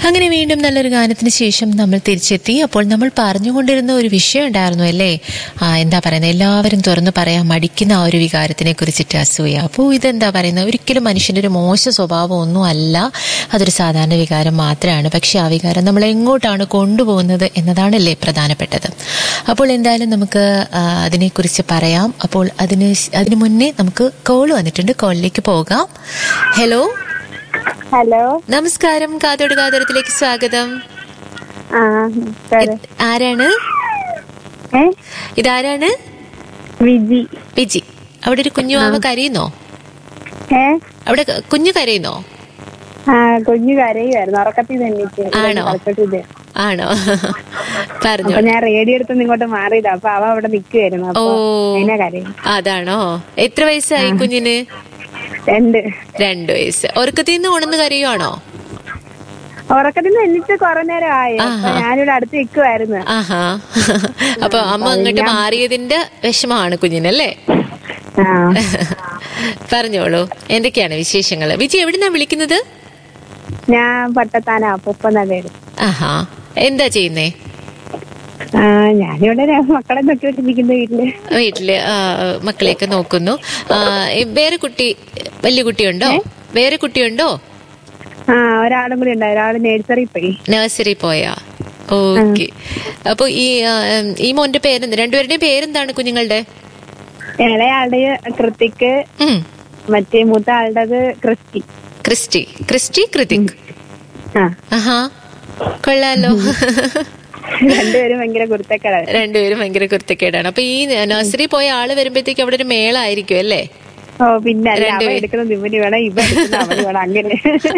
അങ്ങനെ വീണ്ടും നല്ലൊരു ഗാനത്തിന് ശേഷം നമ്മൾ തിരിച്ചെത്തി അപ്പോൾ നമ്മൾ പറഞ്ഞുകൊണ്ടിരുന്ന ഒരു വിഷയം ഉണ്ടായിരുന്നു അല്ലേ ആ എന്താ പറയുന്നത് എല്ലാവരും തുറന്നു പറയാൻ മടിക്കുന്ന ആ ഒരു വികാരത്തിനെ കുറിച്ചിട്ട് അസൂയ അപ്പോൾ ഇതെന്താ പറയുന്നത് ഒരിക്കലും മനുഷ്യന്റെ ഒരു മോശ സ്വഭാവം ഒന്നും അല്ല അതൊരു സാധാരണ വികാരം മാത്രമാണ് പക്ഷെ ആ വികാരം നമ്മൾ എങ്ങോട്ടാണ് കൊണ്ടുപോകുന്നത് എന്നതാണല്ലേ പ്രധാനപ്പെട്ടത് അപ്പോൾ എന്തായാലും നമുക്ക് ആ, അതിനെക്കുറിച്ച് പറയാം അപ്പോൾ അതിന് ശ്- അതിന് മുന്നേ നമുക്ക് കോൾ വന്നിട്ടുണ്ട് കോളിലേക്ക് പോകാം ഹലോ ഹലോ നമസ്കാരം കാതോട് കാതോരത്തിലേക്ക് സ്വാഗതം ആ സാറ് ഇത് ആരാണ് ഏ ഇതാരാണ് വിജി വിജി അവിടെ ഒരു കുഞ്ഞു മാവ കരയുന്നോ ഏ അവിടെ ക- കുഞ്ഞു കരയുന്നോ ആ കുഞ്ഞു കരയുമായിരുന്നു ഉറക്കത്തിൽ തന്നെ ആണോ? ആണോ പറഞ്ഞോ അപ്പൊ ഞാൻ റേഡിയോ എടുത്ത് ഇങ്ങോട്ട് മാറിയതാ അപ്പൊ അവ അവിടെ നിക്കുവായിരുന്നു ഓ അപ്പൊ അതിനെ കരയും അതാണോ എത്ര വയസ്സായി കുഞ്ഞിന് രണ്ട് രണ്ടു വയസ്സ് ഉറക്കത്തിൽ നിന്ന് ഉണർന്ന് കരയുവാണോ ഉറക്കത്തിൽ നിന്ന് എന്നിട്ട് കുറെ നേരം ആയി അപ്പൊ ഞാനിവിടെ അടുത്ത് നിക്കുവായിരുന്നു ആഹാ അപ്പൊ അമ്മ അങ്ങോട്ട് മാറിയതിന്റെ വിഷമമാണ് കുഞ്ഞിനല്ലേ ആ പറഞ്ഞോളൂ എന്തൊക്കെയാണ് വിശേഷങ്ങൾ വിജി എവിടുന്നാ വിളിക്കുന്നത് ഞാൻ പട്ടത്താന പൊപ്പനടയിൽ ആഹാ എന്താ ചെയ്യുന്നേ ആ ഞാനിവിടെ ര- മക്കളെ നോക്കിക്കൊണ്ടിരിക്കുന്ന വീട്ടില് വീട്ടില് ആ, മക്കളെയൊക്കെ നോക്കുന്നു ആ, ഏ, വേറെ കുട്ടി വലിയ കുട്ടിയുണ്ടോ വേറെ കുട്ടിയുണ്ടോ ആ ഒരാളും കൂടി ഉണ്ട് ഒരാള് നേഴ്സറി പോയി നഴ്സറി പോയാ ഓക്കെ അപ്പൊ ഈ ആ, ഈ മോന്റെ പേരെന്ത് രണ്ടുപേരുടെയും പേരെന്താണ് കുഞ്ഞുങ്ങളുടെ ഇളയാളുടെ കൃത്തിക്ക് ഉം. മറ്റേ മൂത്ത ആളുടേത് ക്രിസ്റ്റി ക്രിസ്റ്റി ക്രിസ്റ്റി കൃതിക് ആ ആഹാ കൊള്ളാലോ രണ്ടുപേരും ഭയങ്കര കുരുത്തക്കേടാണ് രണ്ടുപേരും ഭയങ്കര കുരുത്തക്കേടാണ് അപ്പൊ ഈ നഴ്സറി പോയ ആള് വരുമ്പോഴത്തേക്ക് അവിടെ ഒരു മേളായിരിക്കും അല്ലേ ഓ പിന്നെ അല്ല അവ രണ്ടുപേരും. എടുക്കുന്ന ഇവന് വേണം ഇവ എടുക്കുന്ന അവന് വേണം അങ്ങനെ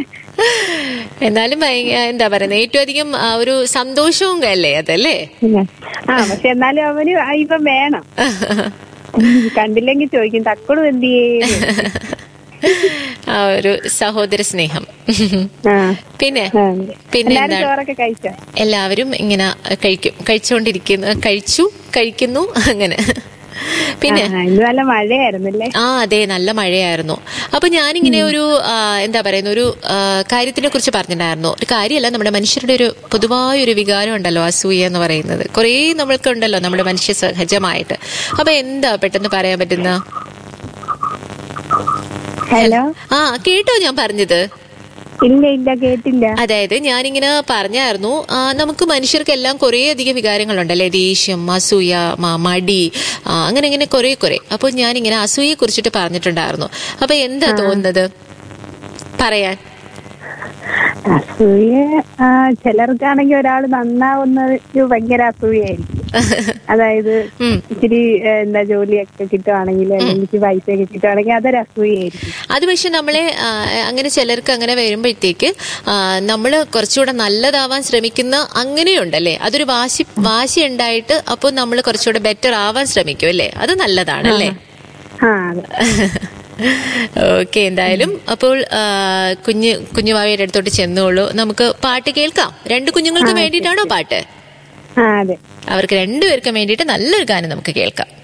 എന്നാലും ഭയ- എന്താ പറയുന്നത് ഏറ്റവും അധികം ആ ഒരു സന്തോഷവും അല്ലേ അതല്ലേ ആ പക്ഷെ എന്നാലും അവന് ആ ഇവൻ വേണം കണ്ടില്ലെങ്കിൽ ചോദിക്കും തക്കടും എന്ത് ചെയ്യും ആ ഒരു സഹോദര സ്നേഹം ആ പിന്നെ ആ. പിന്നെ എല്ലാരും എന്താണ് ചോറൊക്കെ കഴിച്ചോ എല്ലാവരും ഇങ്ങനെ കഴിക്കും കഴിച്ചുകൊണ്ടിരിക്കുന്നു കഴിച്ചു കഴിക്കുന്നു അങ്ങനെ പിന്നെ ആ, ഇന്ന് നല്ല മഴയായിരുന്നല്ലേ ആ അതെ നല്ല മഴയായിരുന്നു അപ്പൊ ഞാനിങ്ങനെ ഒരു ആ, എന്താ പറയുന്ന ഒരു ആ, കാര്യത്തിനെ കുറിച്ച് പറഞ്ഞിട്ടുണ്ടായിരുന്നു ഒരു കാര്യമല്ല നമ്മുടെ മനുഷ്യരുടെ ഒരു പൊതുവായ ഒരു വികാരം ഉണ്ടല്ലോ അസൂയ എന്ന് പറയുന്നത് കുറേ നമ്മൾക്കുണ്ടല്ലോ നമ്മുടെ മനുഷ്യ സഹജമായിട്ട് അപ്പൊ എന്താ പെട്ടെന്ന് പറയാൻ പറ്റുന്ന ഹലോ ആ കേട്ടോ ഞാൻ പറഞ്ഞത് ഇല്ല ഇല്ല കേട്ടില്ല അതായത് ഞാനിങ്ങനെ പറഞ്ഞായിരുന്നു ആ, നമുക്ക് മനുഷ്യർക്കെല്ലാം കുറേ അധികം വികാരങ്ങളുണ്ടല്ലേ ദേഷ്യം അസൂയ മ- മടി ആ, അങ്ങനെ അങ്ങനെ കുറെ കുറെ അപ്പോൾ ഞാനിങ്ങനെ അസൂയയെ കുറിച്ചിട്ട് പറഞ്ഞിട്ടുണ്ടായിരുന്നു അപ്പൊ എന്താ തോന്നുന്നത് പറയാൻ അസൂയ ആ, ചിലർക്കാണെങ്കിൽ ഒരാൾ നന്നാവുന്നത് ഭയങ്കര അസൂയായിരിക്കും അതായത് ഉം. ഇച്ചിരി ഏ, എന്താ ജോലിയൊക്കെ കിട്ടുവാണെങ്കിൽ അല്ലെങ്കിൽ ഇച്ചിരി പൈസയൊക്കെ കിട്ടുവാണെങ്കിൽ അതൊരു അസൂയായിരിക്കും അത് പക്ഷെ നമ്മളെ ആ, അങ്ങനെ ചിലർക്ക് അങ്ങനെ വരുമ്പോഴത്തേക്ക് നമ്മൾ കുറച്ചുകൂടെ നല്ലതാവാൻ ശ്രമിക്കുന്ന അങ്ങനെയുണ്ടല്ലേ അതൊരു വാശി വാശി ഉണ്ടായിട്ട് അപ്പോൾ നമ്മൾ കുറച്ചുകൂടെ ബെറ്റർ ആവാൻ ശ്രമിക്കും അല്ലേ അത് നല്ലതാണല്ലേ ആ അതെ ഓക്കെ എന്തായാലും അപ്പോൾ ആ, കുഞ്ഞ് കുഞ്ഞുമാവിയുടെ അടുത്തോട്ട് ചെന്നോളൂ നമുക്ക് പാട്ട് കേൾക്കാം രണ്ട് കുഞ്ഞുങ്ങൾക്ക് വേണ്ടിയിട്ടാണോ പാട്ട് ആ അതെ അവർക്ക് രണ്ടുപേർക്കും വേണ്ടിയിട്ട് നല്ലൊരു ഗാനം നമുക്ക് കേൾക്കാം